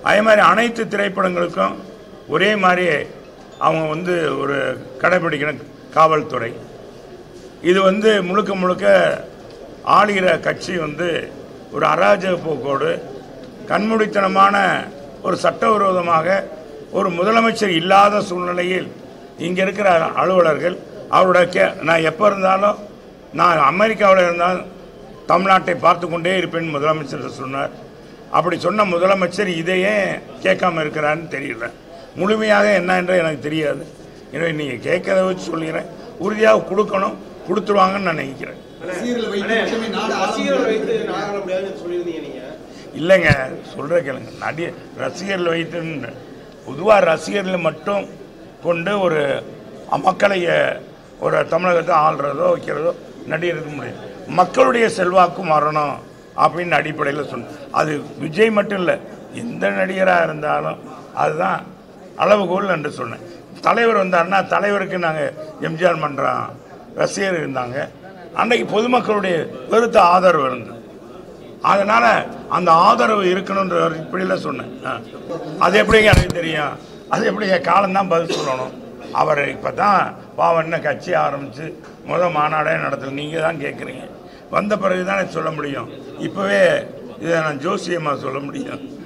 அதே மாதிரி அனைத்து திரைப்படங்களுக்கும் ஒரே மாதிரி அவங்க வந்து ஒரு கடைபிடிக்கணும் காவல்துறை இது வந்து முழுக்க முழுக்க ஆளுகிற கட்சி வந்து ஒரு அராஜக போக்கோடு கண்மூடித்தனமான ஒரு சட்டவிரோதமாக ஒரு முதலமைச்சர் இல்லாத சூழ்நிலையில் இங்கே இருக்கிற அலுவலர்கள் அவரோட கே நான் எப்போ இருந்தாலும் நான் அமெரிக்காவில் இருந்தாலும் தமிழ்நாட்டை பார்த்து கொண்டே இருப்பேன் முதலமைச்சர் சொன்னார் அப்படி சொன்ன முதலமைச்சர் இதையே கேட்காம இருக்கிறான்னு தெரியல முழுமையாக என்ன என்று எனக்கு தெரியாது எனவே நீங்கள் கேட்கறத வச்சு சொல்லிடுறேன் உறுதியாக கொடுக்கணும் கொடுத்துருவாங்கன்னு நான் நினைக்கிறேன் ரசிகர்கள் வைத்து மட்டுமே நாடு ஆள ரசிகர்கள் முடியாது. வைத்து நாடாள முடியாதுன்னு சொல்லியிருந்தீங்க நீங்க இல்லைங்க சொல்கிற கேளுங்க நடி ரசிகர்கள் வைத்து பொதுவாக ரசிகர்கள் மட்டும் கொண்டு ஒரு மக்களை அஹ், ஒரு தமிழகத்தை ஆள்றதோ வைக்கிறதோ நடிகருக்கு முடியும் மக்களுடைய செல்வாக்கும் வரணும் அப்படின்னு அடிப்படையில் சொன்ன அது விஜய் மட்டும் இல்லை எந்த நடிகராக இருந்தாலும் அதுதான் அளவுகோல் என்று சொன்னேன் தலைவர் வந்தாருன்னா தலைவருக்கு நாங்கள் எம்ஜிஆர் மன்றம் ரசிகர் இருந்தாங்க அன்னைக்கு பொதுமக்களுடைய பெருத்த ஆதரவு இருந்தது அதனால அந்த ஆதரவு இருக்கணுன்ற அடிப்படையில் சொன்னேன் ஆ. அது எப்படிங்க எனக்கு தெரியும் அது எப்படிங்க காலம்தான் பதில் சொல்லணும் அவர் இப்போ தான் பாவண்ண கட்சி ஆரம்பித்து முதல் மாநாடே நடத்தல நீங்கள் தான் கேட்குறீங்க வந்த பிறகு தானே சொல்ல முடியும் இப்போவே இதை நான் ஜோசியமாக சொல்ல முடியும்